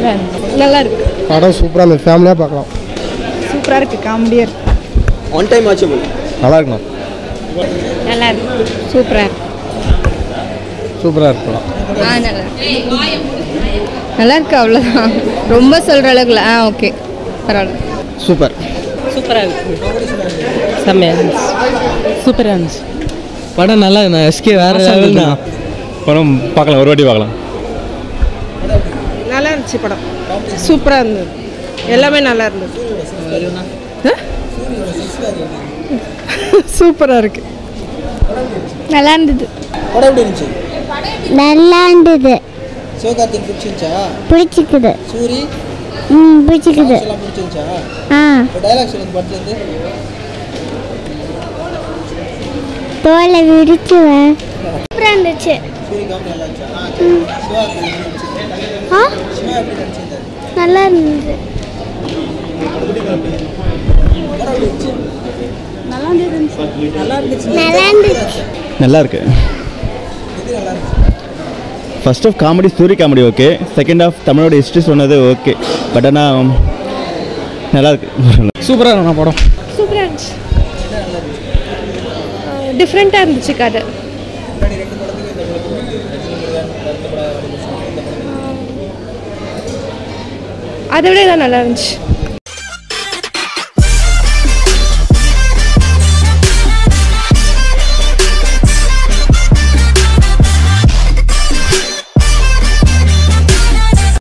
சூப்பராக இருந்துச்சு நல்லா இருக்கு படம் சூப்பராக இருந்தது ஃபேமிலியாக பார்க்கலாம் சூப்பராக இருக்கு காமெடியாக இருக்கு ஒன் டைம் வாட்சபிள் நல்லா இருக்கணும் நல்லா இருக்கு சூப்பராக இருக்கு சூப்பராக இருக்கலாம் ஆ நல்லா நல்லா இருக்கு அவ்வளோதான் ரொம்ப சொல்கிற அளவுக்குல ஆ ஓகே பரவாயில்ல சூப்பர் சூப்பராக இருக்கு செம்மையாக இருந்துச்சு சூப்பராக இருந்துச்சு படம் நல்லா நான் எஸ்கே வேற லெவல் தான் படம் பார்க்கலாம் ஒரு வாட்டி பார்க்கலாம் நல்லா இருந்துச்சு படம் சூப்பராக இருந்தது எல்லாமே நல்லா இருந்தது சூப்பராக இருக்கு நல்லா இருந்தது படம் எப்படி இருந்துச்சு நல்லா இருந்தது சிவகார்த்திக் பிடிச்சிருந்துச்சா பிடிச்சிக்குது சூரி ம் பிடிச்சிக்குது எல்லாம் பிடிச்சிருந்துச்சா ஆ இப்போ டைலாக் சொல்லுங்க படத்துலேருந்து தோலை விரிச்சுவேன் சூப்பராக இருந்துச்சு சூரி காமெடி நல்லா இருந்துச்சா சிவா எப்படி நடிச்சிருந்தாரு? ஆ சிவா எப்படி நடிச்சிருந்தாரு நல்லா இருந்தது நல்லா இருந்துச்சு நல்லா இருக்கு first half comedy Soori comedy okay second half தமிழோட ஹிஸ்ட்ரி சொன்னது ஓகே பட் ஆனால் நல்லா இருக்கு சூப்பராக இருக்கும் படம் சூப்பராக இருந்துச்சு டிஃப்ரெண்ட்டாக இருந்துச்சு கதை அதை விட இதான் நல்லா இருந்துச்சு